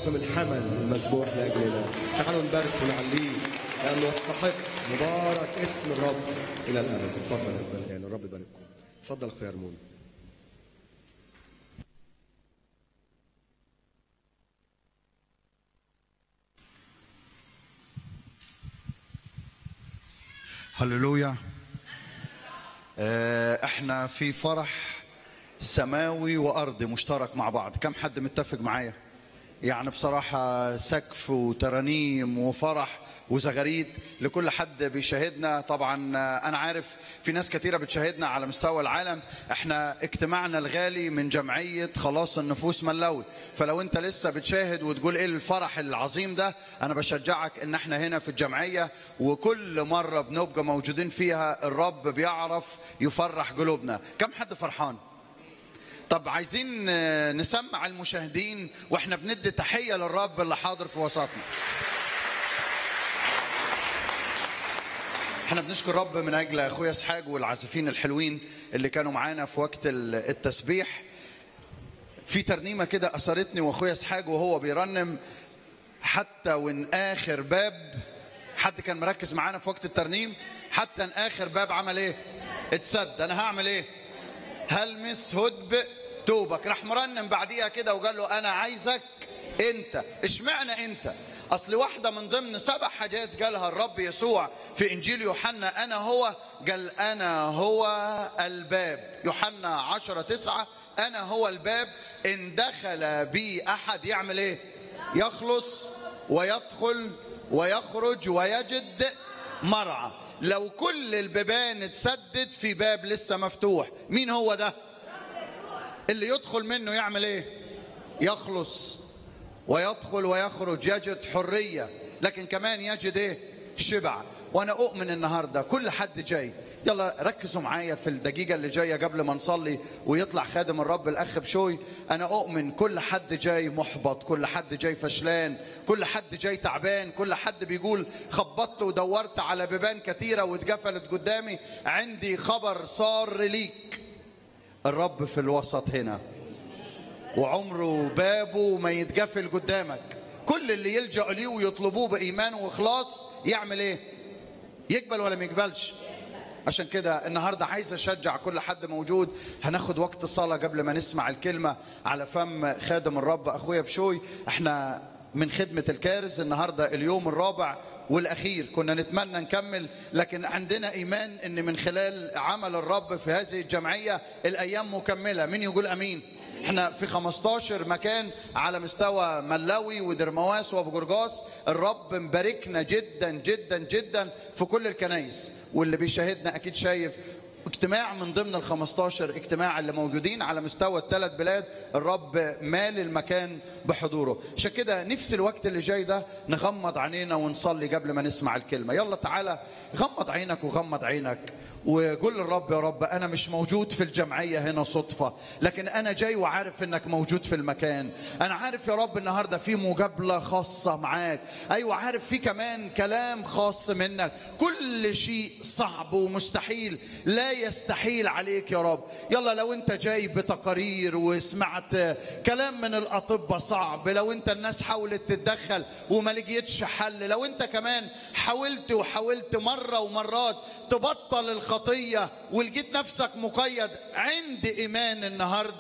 معظم الحمل المذبوح لاجلنا تعالوا نبارك ونعليه لانه يستحق مبارك اسم الرب الى الابد تفضل يا زلمه الرب يبارككم تفضل اخويا رمون هللويا آه، احنا في فرح سماوي وارضي مشترك مع بعض كم حد متفق معايا يعني بصراحة سقف وترانيم وفرح وزغاريد لكل حد بيشاهدنا طبعا آه، أنا عارف في ناس كتيرة بتشاهدنا على مستوى العالم احنا اجتماعنا الغالي من جمعية خلاص النفوس ملاوي فلو انت لسه بتشاهد وتقول ايه الفرح العظيم ده انا بشجعك ان احنا هنا في الجمعية وكل مرة بنبقى موجودين فيها الرب بيعرف يفرح قلوبنا كم حد فرحان طب عايزين آه، نسمع المشاهدين واحنا بندي تحية للرب اللي حاضر في وسطنا احنا بنشكر الرب من اجل اخويا اسحاق والعازفين الحلوين اللي كانوا معانا في وقت ال- التسبيح في ترنيمه كده اثرتني واخويا اسحاق وهو بيرنم حتى وان اخر باب حد كان مركز معانا في وقت الترنيم حتى ان اخر باب عمل ايه اتسد انا هعمل ايه هلمس هدب توبك راح مرنم بعديها كده وقال له انا عايزك انت اشمعنى انت اصل واحده من ضمن سبع حاجات قالها الرب يسوع في انجيل يوحنا انا هو قال انا هو الباب يوحنا عشرة تسعة انا هو الباب ان دخل بي احد يعمل ايه يخلص ويدخل ويخرج ويجد مرعى لو كل البيبان اتسدد في باب لسه مفتوح مين هو ده اللي يدخل منه يعمل ايه يخلص ويدخل ويخرج يجد حرية لكن كمان يجد ايه شبع وانا اؤمن النهاردة كل حد جاي يلا ركزوا معايا في الدقيقة اللي جاية قبل ما نصلي ويطلع خادم الرب الأخ بشوي أنا أؤمن كل حد جاي محبط كل حد جاي فشلان كل حد جاي تعبان كل حد بيقول خبطت ودورت على بيبان كتيرة واتقفلت قدامي عندي خبر صار ليك الرب في الوسط هنا وعمره بابه ما يتقفل قدامك كل اللي يلجأ ليه ويطلبوه بإيمان وإخلاص يعمل إيه يقبل ولا ما يقبلش عشان كده النهاردة عايز أشجع كل حد موجود هناخد وقت صلاة قبل ما نسمع الكلمة على فم خادم الرب أخويا بشوي احنا من خدمة الكارز النهاردة اليوم الرابع والأخير كنا نتمنى نكمل لكن عندنا إيمان أن من خلال عمل الرب في هذه الجمعية الأيام مكملة مين يقول أمين احنا في 15 مكان على مستوى ملاوي ودرمواس وابو جرجاس الرب مباركنا جدا جدا جدا في كل الكنايس واللي بيشاهدنا اكيد شايف اجتماع من ضمن ال 15 اجتماع اللي موجودين على مستوى الثلاث بلاد الرب مال المكان بحضوره عشان كده نفس الوقت اللي جاي ده نغمض عينينا ونصلي قبل ما نسمع الكلمه يلا تعالى غمض عينك وغمض عينك وقول للرب يا رب انا مش موجود في الجمعيه هنا صدفه لكن انا جاي وعارف انك موجود في المكان انا عارف يا رب النهارده في مقابله خاصه معاك ايوه عارف في كمان كلام خاص منك كل شيء صعب ومستحيل لا يستحيل عليك يا رب يلا لو انت جاي بتقارير وسمعت كلام من الاطباء صعب لو انت الناس حاولت تتدخل وما لقيتش حل لو انت كمان حاولت وحاولت مره ومرات تبطل الخطيه ولقيت نفسك مقيد عند ايمان النهارده